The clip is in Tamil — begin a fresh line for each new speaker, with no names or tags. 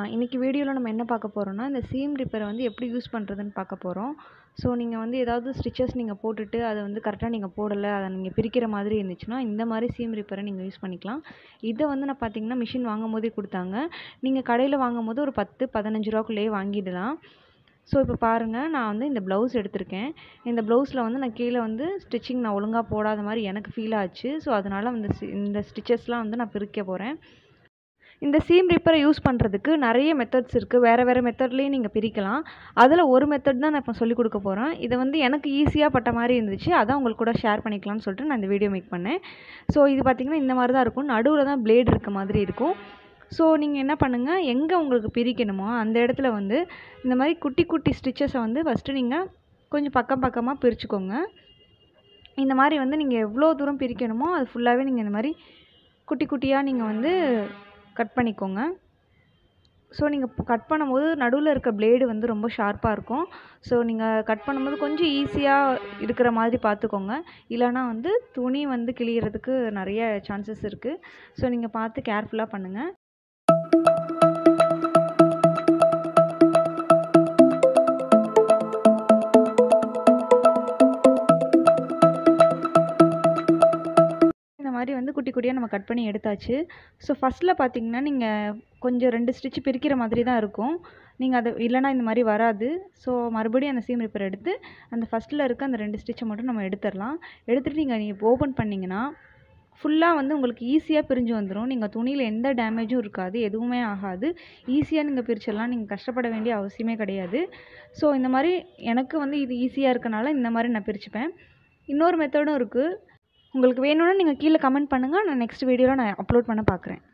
இன்றைக்கி வீடியோவில் நம்ம என்ன பார்க்க போகிறோம்னா இந்த சீம் ரிப்பரை வந்து எப்படி யூஸ் பண்ணுறதுன்னு பார்க்க போகிறோம் ஸோ நீங்கள் வந்து ஏதாவது ஸ்டிச்சஸ் நீங்கள் போட்டுட்டு அதை வந்து கரெக்டாக நீங்கள் போடலை அதை நீங்கள் பிரிக்கிற மாதிரி இருந்துச்சுன்னா இந்த மாதிரி சீம் ரிப்பரை நீங்கள் யூஸ் பண்ணிக்கலாம் இதை வந்து நான் பார்த்தீங்கன்னா மிஷின் வாங்கும் போதே கொடுத்தாங்க நீங்கள் கடையில் வாங்கும் போது ஒரு பத்து பதினஞ்சு ரூபாக்குள்ளேயே வாங்கிடலாம் ஸோ இப்போ பாருங்கள் நான் வந்து இந்த ப்ளவுஸ் எடுத்திருக்கேன் இந்த ப்ளவுஸில் வந்து நான் கீழே வந்து ஸ்டிச்சிங் நான் ஒழுங்காக போடாத மாதிரி எனக்கு ஃபீல் ஆச்சு ஸோ அதனால் இந்த இந்த ஸ்டிச்சஸ்லாம் வந்து நான் பிரிக்க போகிறேன் இந்த சீம் ரிப்பரை யூஸ் பண்ணுறதுக்கு நிறைய மெத்தட்ஸ் இருக்குது வேறு வேறு மெத்தட்லேயும் நீங்கள் பிரிக்கலாம் அதில் ஒரு மெத்தட் தான் நான் இப்போ சொல்லிக் கொடுக்க போகிறேன் இதை வந்து எனக்கு ஈஸியாக பட்ட மாதிரி இருந்துச்சு அதான் உங்களுக்கு கூட ஷேர் பண்ணிக்கலாம்னு சொல்லிட்டு நான் இந்த வீடியோ மேக் பண்ணேன் ஸோ இது பார்த்திங்கன்னா இந்த மாதிரி தான் இருக்கும் நடுவில் தான் பிளேட் இருக்க மாதிரி இருக்கும் ஸோ நீங்கள் என்ன பண்ணுங்கள் எங்கே உங்களுக்கு பிரிக்கணுமோ அந்த இடத்துல வந்து இந்த மாதிரி குட்டி குட்டி ஸ்டிச்சஸை வந்து ஃபஸ்ட்டு நீங்கள் கொஞ்சம் பக்கம் பக்கமாக பிரிச்சுக்கோங்க இந்த மாதிரி வந்து நீங்கள் எவ்வளோ தூரம் பிரிக்கணுமோ அது ஃபுல்லாகவே நீங்கள் இந்த மாதிரி குட்டி குட்டியாக நீங்கள் வந்து கட் பண்ணிக்கோங்க ஸோ நீங்கள் கட் பண்ணும்போது நடுவில் இருக்க பிளேடு வந்து ரொம்ப ஷார்ப்பாக இருக்கும் ஸோ நீங்கள் கட் பண்ணும்போது கொஞ்சம் ஈஸியாக இருக்கிற மாதிரி பார்த்துக்கோங்க இல்லைனா வந்து துணி வந்து கிழியறதுக்கு நிறைய சான்சஸ் இருக்குது ஸோ நீங்கள் பார்த்து கேர்ஃபுல்லாக பண்ணுங்கள் இந்த மாதிரி வந்து குட்டி குட்டியாக நம்ம கட் பண்ணி எடுத்தாச்சு ஸோ ஃபஸ்ட்டில் பார்த்தீங்கன்னா நீங்கள் கொஞ்சம் ரெண்டு ஸ்டிச் பிரிக்கிற மாதிரி தான் இருக்கும் நீங்கள் அதை இல்லைனா இந்த மாதிரி வராது ஸோ மறுபடியும் அந்த சீம் ரிப்பர் எடுத்து அந்த ஃபஸ்ட்டில் இருக்க அந்த ரெண்டு ஸ்டிச்சை மட்டும் நம்ம எடுத்துடலாம் எடுத்துகிட்டு நீங்கள் நீங்கள் ஓப்பன் பண்ணிங்கன்னா ஃபுல்லாக வந்து உங்களுக்கு ஈஸியாக பிரிஞ்சு வந்துடும் நீங்கள் துணியில் எந்த டேமேஜும் இருக்காது எதுவுமே ஆகாது ஈஸியாக நீங்கள் பிரிச்சிடலாம் நீங்கள் கஷ்டப்பட வேண்டிய அவசியமே கிடையாது ஸோ இந்த மாதிரி எனக்கு வந்து இது ஈஸியாக இருக்கனால இந்த மாதிரி நான் பிரிச்சுப்பேன் இன்னொரு மெத்தடும் இருக்குது உங்களுக்கு வேணும்னா நீங்கள் கீழே கமெண்ட் பண்ணுங்கள் நான் நெக்ஸ்ட் வீடியோவில் நான் அப்லோட் பண்ண பார்க்குறேன்